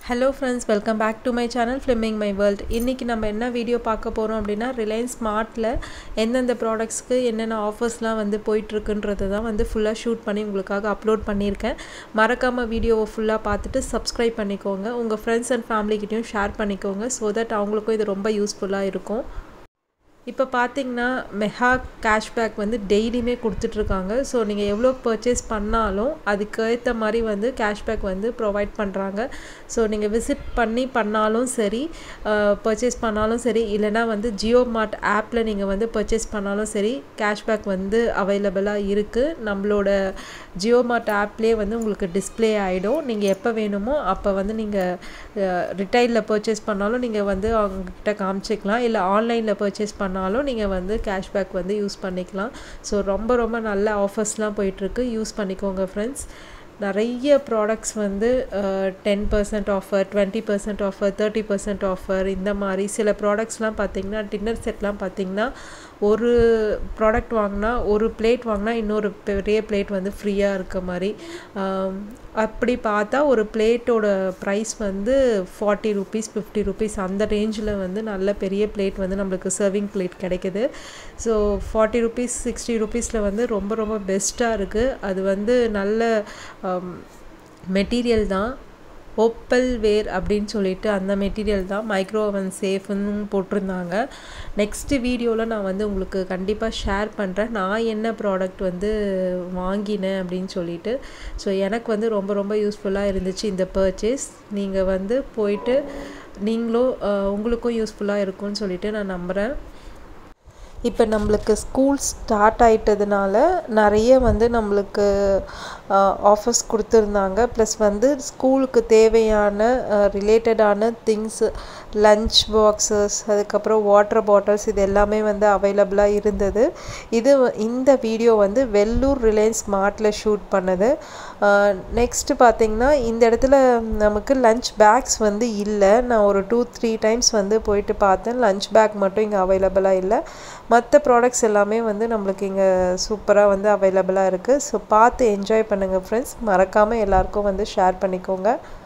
hello friends welcome back to my channel filming my world இன்றைக்கி நம்ம என்ன video பார்க்க போகிறோம் அப்படின்னா ரிலையன்ஸ் ஸ்மார்ட்டில் எந்தெந்த ப்ராடக்ட்ஸ்க்கு என்னென்ன ஆஃபர்ஸ்லாம் வந்து போயிட்டுருக்குன்றது தான் வந்து ஃபுல்லாக ஷூட் பண்ணி உங்களுக்காக அப்லோட் பண்ணியிருக்கேன் மறக்காமல் வீடியோவை ஃபுல்லாக பார்த்துட்டு சப்ஸ்கிரைப் பண்ணிக்கோங்க உங்கள் ஃப்ரெண்ட்ஸ் அண்ட் ஃபேமிலிக்கிட்டையும் ஷேர் பண்ணிக்கோங்க ஸோ தட் அவங்களுக்கும் இது ரொம்ப யூஸ்ஃபுல்லாக இருக்கும் இப்போ பார்த்தீங்கன்னா மெஹா கேஷ்பேக் வந்து டெய்லியுமே கொடுத்துட்ருக்காங்க ஸோ நீங்கள் எவ்வளோ பர்ச்சேஸ் பண்ணாலும் அதுக்கேற்ற மாதிரி வந்து கேஷ்பேக் வந்து ப்ரொவைட் பண்ணுறாங்க ஸோ நீங்கள் விசிட் பண்ணி பண்ணாலும் சரி பர்ச்சேஸ் பண்ணாலும் சரி இல்லைனா வந்து ஜியோ மார்ட் ஆப்பில் நீங்கள் வந்து பர்ச்சேஸ் பண்ணாலும் சரி கேஷ்பேக் வந்து அவைலபிளாக இருக்குது நம்மளோட ஜியோ மார்ட் ஆப்லேயே வந்து உங்களுக்கு டிஸ்பிளே ஆகிடும் நீங்கள் எப்போ வேணுமோ அப்போ வந்து நீங்கள் ரிட்டைலில் பர்ச்சேஸ் பண்ணாலும் நீங்கள் வந்து அவங்கக்கிட்ட காமிச்சிக்கலாம் இல்லை ஆன்லைனில் பர்ச்சேஸ் பண்ண பண்ணாலும் நீங்கள் வந்து கேஷ்பேக் வந்து யூஸ் பண்ணிக்கலாம் ஸோ ரொம்ப ரொம்ப நல்ல ஆஃபர்ஸ்லாம் போயிட்டுருக்கு யூஸ் பண்ணிக்கோங்க ஃப்ரெண்ட்ஸ் நிறைய ப்ராடக்ட்ஸ் வந்து ten percent offer twenty percent offer thirty percent offer இந்த மாதிரி சில ப்ராடக்ட்ஸ்லாம் பார்த்திங்கன்னா டின்னர் செட்லாம் பார்த்திங்கன்னா ஒரு ப்ராடக்ட் வாங்கினா ஒரு பிளேட் வாங்கினா இன்னொரு பெரிய பிளேட் வந்து ஃப்ரீயாக இருக்க மாதிரி அப்படி பார்த்தா ஒரு பிளேட்டோட ப்ரைஸ் வந்து ஃபார்ட்டி ருபீஸ் ஃபிஃப்டி ருபீஸ் அந்த ரேஞ்சில் வந்து நல்ல பெரிய பிளேட் வந்து நம்மளுக்கு சர்விங் பிளேட் கிடைக்குது ஸோ ஃபார்ட்டி ருபீஸ் சிக்ஸ்டி ருபீஸில் வந்து ரொம்ப ரொம்ப பெஸ்ட்டாக இருக்குது அது வந்து நல்ல மெட்டீரியல் தான் ஓப்பல் வேர் அப்படின்னு சொல்லிட்டு அந்த மெட்டீரியல் தான் மைக்ரோ ஓவன் சேஃப்னு போட்டிருந்தாங்க நெக்ஸ்ட்டு வீடியோவில் நான் வந்து உங்களுக்கு கண்டிப்பாக ஷேர் பண்ணுறேன் நான் என்ன ப்ராடக்ட் வந்து வாங்கினேன் அப்படின்னு சொல்லிட்டு ஸோ எனக்கு வந்து ரொம்ப ரொம்ப யூஸ்ஃபுல்லாக இருந்துச்சு இந்த பர்ச்சேஸ் நீங்கள் வந்து போயிட்டு நீங்களும் உங்களுக்கும் யூஸ்ஃபுல்லாக இருக்கும்னு சொல்லிட்டு நான் நம்புகிறேன் இப்போ நம்மளுக்கு ஸ்கூல் ஸ்டார்ட் ஆகிட்டதுனால நிறைய வந்து நம்மளுக்கு ஆஃபர்ஸ் கொடுத்துருந்தாங்க ப்ளஸ் வந்து ஸ்கூலுக்கு தேவையான ரிலேட்டடான திங்ஸு லஞ்ச் பாக்ஸஸ் அதுக்கப்புறம் வாட்டர் பாட்டில்ஸ் இது எல்லாமே வந்து அவைலபிளாக இருந்தது இது இந்த வீடியோ வந்து வெள்ளூர் ரிலையன்ஸ் ஸ்மார்ட்டில் ஷூட் பண்ணது நெக்ஸ்ட்டு பார்த்திங்கன்னா இந்த இடத்துல நமக்கு லஞ்ச் பேக்ஸ் வந்து இல்லை நான் ஒரு டூ த்ரீ டைம்ஸ் வந்து போயிட்டு பார்த்தேன் லஞ்ச் பேக் மட்டும் இங்கே அவைலபிளாக இல்லை மற்ற ப்ராடக்ட்ஸ் எல்லாமே வந்து நம்மளுக்கு இங்கே சூப்பராக வந்து அவைலபிளாக இருக்குது ஸோ பார்த்து என்ஜாய் பண்ணுங்கள் ஃப்ரெண்ட்ஸ் மறக்காமல் எல்லாருக்கும் வந்து ஷேர் பண்ணிக்கோங்க